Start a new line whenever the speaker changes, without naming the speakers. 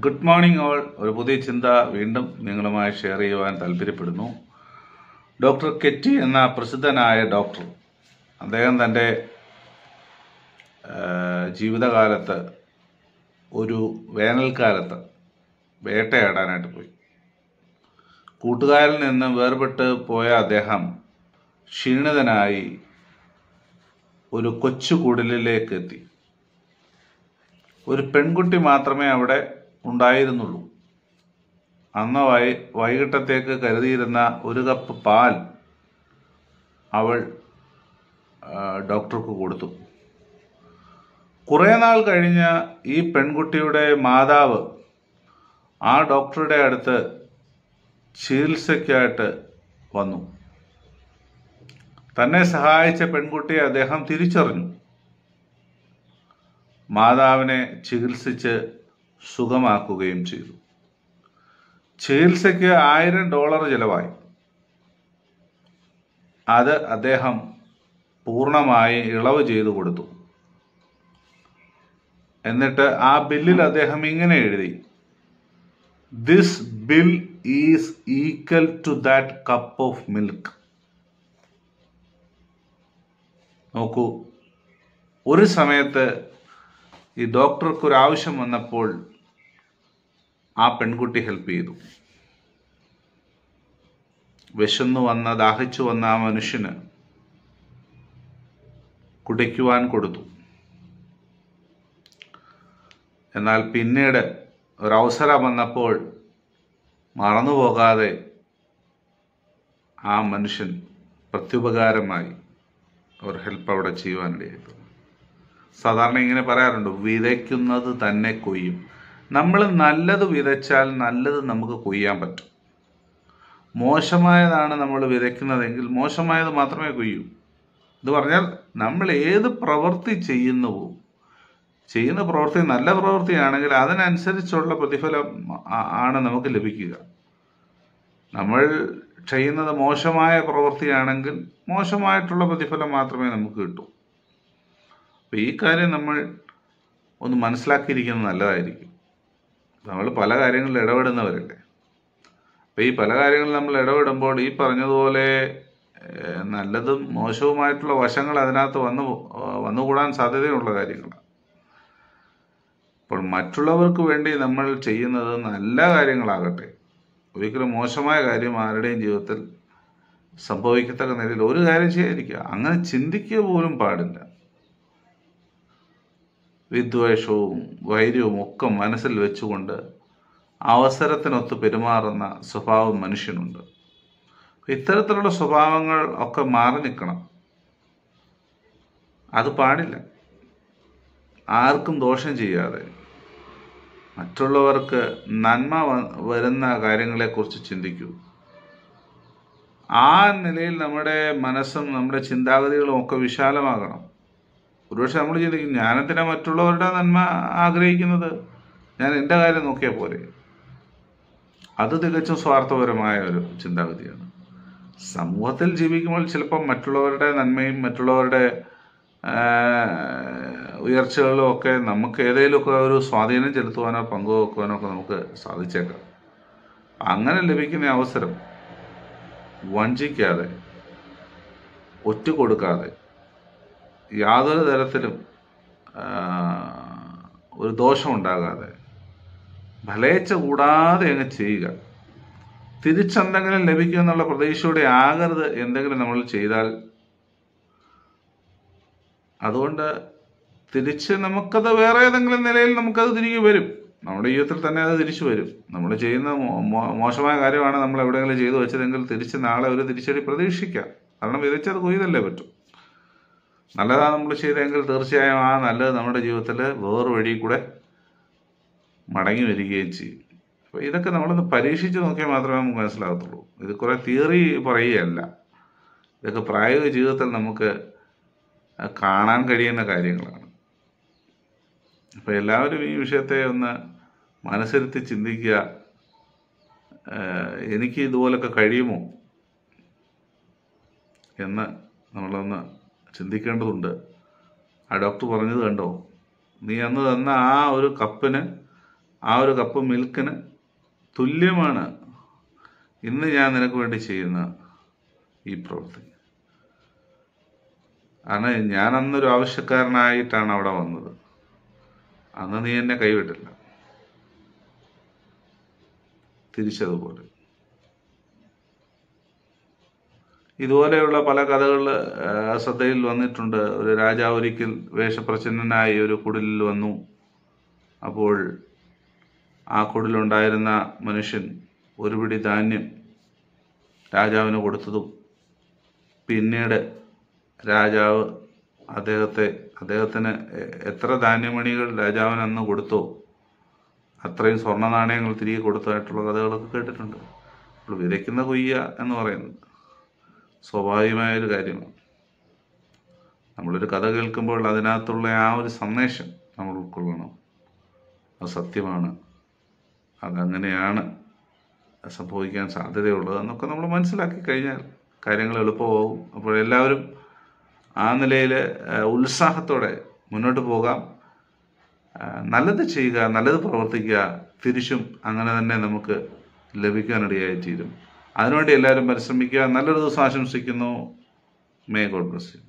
good morning all ഒരു പുതിയ ചിന്ത വീണ്ടും നിങ്ങളുമായി ഷെയർ ചെയ്യുവാൻ താല്പര്യപ്പെടുന്നു ഡോക്ടർ കെറ്റി എന്ന പ്രസിദ്ധനായ ഡോക്ടർ അദ്ദേഹം തൻ്റെ ആ, ജീവിതകാലത്ത് ഒരു വേനൽക്കാലത്ത് വേട്ടയാടാനായിട്ട് പോയി കൂട്ടുകാരിൽ നിന്ന് വേർപെട്ട് പോയ അദ്ദേഹം ക്ഷീണിതനായി ഒരു കൊച്ചു കുടിലിലേക്ക് എത്തി ഒരു പെൺകുട്ടി മാത്രമേ അവിടെ ഉണ്ടായിരുന്നുള്ളൂ അന്ന് വൈ വൈകിട്ടത്തേക്ക് കരുതിയിരുന്ന ഒരു കപ്പ് പാൽ അവൾ ആ, ഡോക്ടർക്ക് കൊടുത്തു കുറേ നാൾ കഴിഞ്ഞ് ഈ പെൺകുട്ടിയുടെ മാതാവ് ആ ഡോക്ടറുടെ അടുത്ത് ചികിത്സയ്ക്കായിട്ട് വന്നു തന്നെ സഹായിച്ച പെൺകുട്ടിയെ അദ്ദേഹം തിരിച്ചറിഞ്ഞു മാതാവിനെ ചികിത്സിച്ച് സുഖമാക്കുകയും ചെയ്തു ചികിത്സയ്ക്ക് ആയിരം ഡോളർ ചെലവായി അത് അദ്ദേഹം പൂർണ്ണമായി ഇളവ് ചെയ്തു കൊടുത്തു എന്നിട്ട് ആ ബില്ലിൽ അദ്ദേഹം ഇങ്ങനെ എഴുതി this bill is equal to that cup of milk നോക്കൂ ഒരു സമയത്ത് ഈ ഡോക്ടർക്ക് ഒരു ആവശ്യം വന്നപ്പോൾ ആ പെൺകുട്ടി ഹെൽപ്പ് ചെയ്തു വിശന്നു വന്ന ദാഹിച്ചു വന്ന ആ മനുഷ്യന് കുടിക്കുവാൻ കൊടുത്തു എന്നാൽ പിന്നീട് ഒരവസരം വന്നപ്പോൾ മറന്നുപോകാതെ ആ മനുഷ്യൻ പ്രത്യുപകാരമായി ഒരു ഹെൽപ്പ് അവിടെ ചെയ്യുവാനിടയായിരുന്നു സാധാരണ ഇങ്ങനെ പറയാറുണ്ട് വിതയ്ക്കുന്നത് തന്നെ കൊയ്യും നമ്മൾ നല്ലത് വിതച്ചാൽ നല്ലത് നമുക്ക് കൊയ്യാൻ പറ്റും മോശമായതാണ് നമ്മൾ വിതയ്ക്കുന്നതെങ്കിൽ മോശമായത് മാത്രമേ കൊയ്യൂ ഇത് പറഞ്ഞാൽ നമ്മൾ ഏത് പ്രവൃത്തി ചെയ്യുന്നുവോ ചെയ്യുന്ന പ്രവൃത്തി നല്ല പ്രവൃത്തിയാണെങ്കിൽ അതിനനുസരിച്ചുള്ള പ്രതിഫലം ആ- ആണ് നമുക്ക് ലഭിക്കുക നമ്മൾ ചെയ്യുന്നത് മോശമായ പ്രവൃത്തിയാണെങ്കിൽ മോശമായിട്ടുള്ള പ്രതിഫലം മാത്രമേ നമുക്ക് കിട്ടൂ അപ്പോൾ ഈ കാര്യം നമ്മൾ ഒന്ന് മനസ്സിലാക്കിയിരിക്കുന്നത് നല്ലതായിരിക്കും നമ്മൾ പല കാര്യങ്ങളിൽ ഇടപെടുന്നവരല്ലേ അപ്പോൾ ഈ പല കാര്യങ്ങളിൽ നമ്മൾ ഇടപെടുമ്പോൾ ഈ പറഞ്ഞതുപോലെ ഏഹ്, നല്ലതും മോശവുമായിട്ടുള്ള വശങ്ങൾ അതിനകത്ത് വന്നു വന്നുകൂടാൻ സാധ്യതയുള്ള കാര്യങ്ങളാണ് അപ്പോൾ മറ്റുള്ളവർക്ക് വേണ്ടി നമ്മൾ ചെയ്യുന്നത് നല്ല കാര്യങ്ങളാകട്ടെ ഒരിക്കലും മോശമായ കാര്യം ആരുടെയും ജീവിതത്തിൽ സംഭവിക്കത്തക്ക നിലയിൽ ഒരു കാര്യം ചെയ്യാതിരിക്കുക അങ്ങനെ ചിന്തിക്കുക പോലും പാടില്ല വിദ്വേഷവും വൈര്യവും ഒക്കെ മനസ്സിൽ വെച്ചുകൊണ്ട് അവസരത്തിനൊത്ത് പെരുമാറുന്ന സ്വഭാവം മനുഷ്യനുണ്ട് ഇത്തരത്തിലുള്ള സ്വഭാവങ്ങൾ ഒക്കെ മാറി നിൽക്കണം അത് പാടില്ല ആർക്കും ദോഷം ചെയ്യാതെ മറ്റുള്ളവർക്ക് നന്മ വ- വരുന്ന കാര്യങ്ങളെക്കുറിച്ച് ചിന്തിക്കൂ ആ നിലയിൽ നമ്മുടെ മനസ്സും നമ്മുടെ ചിന്താഗതികളും ഒക്കെ വിശാലമാകണം ഒരുപക്ഷെ നമ്മൾ ചിന്തിക്കും ഞാനെന്തിനാ മറ്റുള്ളവരുടെ നന്മ ആഗ്രഹിക്കുന്നത് ഞാൻ എൻ്റെ കാര്യം നോക്കിയാൽ പോരെ അത് തികച്ചും സ്വാർത്ഥപരമായ ഒരു ചിന്താഗതിയാണ് സമൂഹത്തിൽ ജീവിക്കുമ്പോൾ ചിലപ്പോൾ മറ്റുള്ളവരുടെ നന്മയും മറ്റുള്ളവരുടെ ആ, ഉയർച്ചകളും ഒക്കെ നമുക്ക് ഏതെങ്കിലുമൊക്കെ ഒരു സ്വാധീനം ചെലുത്തുവാനോ പങ്കുവെക്കുവാനോ ഒക്കെ നമുക്ക് സാധിച്ചേക്കാം അങ്ങനെ ലഭിക്കുന്ന അവസരം വഞ്ചിക്കാതെ ഒറ്റുകൊടുക്കാതെ യാതൊരു തരത്തിലും ആ, ഒരു ദോഷം ഉണ്ടാകാതെ ഫലേച്ഛ കൂടാതെ അങ്ങ് ചെയ്യുക തിരിച്ചെന്തെങ്കിലും ലഭിക്കും എന്നുള്ള പ്രതീക്ഷയോടെ ആകരുത് എന്തെങ്കിലും നമ്മൾ ചെയ്താൽ അതുകൊണ്ട് തിരിച്ച് നമുക്കത് വേറെ ഏതെങ്കിലും നിലയിൽ നമുക്കത് തിരികെ വരും നമ്മുടെ ജീവിതത്തിൽ തന്നെ അത് തിരിച്ചു വരും നമ്മൾ ചെയ്യുന്ന മോ- മോ- മോശമായ കാര്യമാണ് നമ്മൾ എവിടെയെങ്കിലും ചെയ്തു വെച്ചതെങ്കിൽ തിരിച്ച് നാളെ ഒരു തിരിച്ചടി പ്രതീക്ഷിക്കാം കാരണം വിതച്ചത് കൊയ്തല്ലേ പറ്റും നല്ലതാണ് നമ്മൾ ചെയ്തതെങ്കിൽ തീർച്ചയായും ആ നല്ലത് നമ്മുടെ ജീവിതത്തിൽ വേറെ വഴി കൂടെ മടങ്ങി വരികയും ചെയ്യും അപ്പോൾ ഇതൊക്കെ നമ്മളൊന്ന് പരീക്ഷിച്ച് നോക്കിയാൽ മാത്രമേ നമുക്ക് മനസ്സിലാകത്തുള്ളൂ ഇത് കുറേ തിയറി പറയുകയല്ല ഇതൊക്കെ പ്രായോഗിക ജീവിതത്തിൽ നമുക്ക് കാണാൻ കഴിയുന്ന കാര്യങ്ങളാണ് അപ്പോൾ എല്ലാവരും ഈ വിഷയത്തെ ഒന്ന് മനസ്സിരുത്തി ചിന്തിക്കുക ഏഹ് എനിക്ക് ഇതുപോലൊക്കെ കഴിയുമോ എന്ന് നമ്മളൊന്ന് ചിന്തിക്കേണ്ടതുണ്ട് ആ ഡോക്ടർ പറഞ്ഞത് കണ്ടോ നീ അന്ന് തന്ന ആ ഒരു കപ്പിന് ആ ഒരു കപ്പ് മിൽക്കിന് തുല്യമാണ് ഇന്ന് ഞാൻ നിനക്ക് വേണ്ടി ചെയ്യുന്ന ഈ പ്രവൃത്തി കാരണം ഞാൻ അന്നൊരു ആവശ്യക്കാരനായിട്ടാണ് അവിടെ വന്നത് അന്ന് നീ എന്നെ കൈവിട്ടില്ല തിരിച്ചതുപോലെ ഇതുപോലെയുള്ള പല കഥകൾ ശ്രദ്ധയിൽ വന്നിട്ടുണ്ട് ഒരു രാജാവ് ഒരിക്കൽ വേഷപ്രച്ഛന്നനായി ഒരു കുടിലിൽ വന്നു അപ്പോൾ ആ കുടിലുണ്ടായിരുന്ന മനുഷ്യൻ ഒരു പിടി ധാന്യം രാജാവിന് കൊടുത്തതും പിന്നീട് രാജാവ് അദ്ദേഹത്തെ അദ്ദേഹത്തിന് എ- എത്ര ധാന്യമണികൾ രാജാവിന് അന്ന് കൊടുത്തോ അത്രയും സ്വർണ്ണ നാണയങ്ങൾ തിരികെ കൊടുത്തതായിട്ടുള്ള കഥകളൊക്കെ കേട്ടിട്ടുണ്ട് അപ്പോൾ വിതയ്ക്കുന്ന കൊയ്യ എന്ന് പറയുന്നത് സ്വാഭാവികമായ ഒരു കാര്യമാണ് നമ്മളൊരു കഥ കേൾക്കുമ്പോൾ അതിനകത്തുള്ള ആ ഒരു സന്ദേശം നമ്മൾ ഉൾക്കൊള്ളണം അത് സത്യമാണ് അതങ്ങനെയാണ് സംഭവിക്കാൻ സാധ്യതയുള്ളത് എന്നൊക്കെ നമ്മൾ മനസ്സിലാക്കി കഴിഞ്ഞാൽ കാര്യങ്ങൾ എളുപ്പമാവും അപ്പോൾ എല്ലാവരും ആ നിലയിൽ ഉത്സാഹത്തോടെ മുന്നോട്ട് പോകാം ആ, നല്ലത് ചെയ്യുക നല്ലത് പ്രവർത്തിക്കുക തിരിച്ചും അങ്ങനെ തന്നെ നമുക്ക് ലഭിക്കാനിടയായി തീരും അതിനുവേണ്ടി എല്ലാവരും പരിശ്രമിക്കുക നല്ലൊരു ദിവസം ആശംസിക്കുന്നു മേ ഗോഡ് ബ്ലസ് യു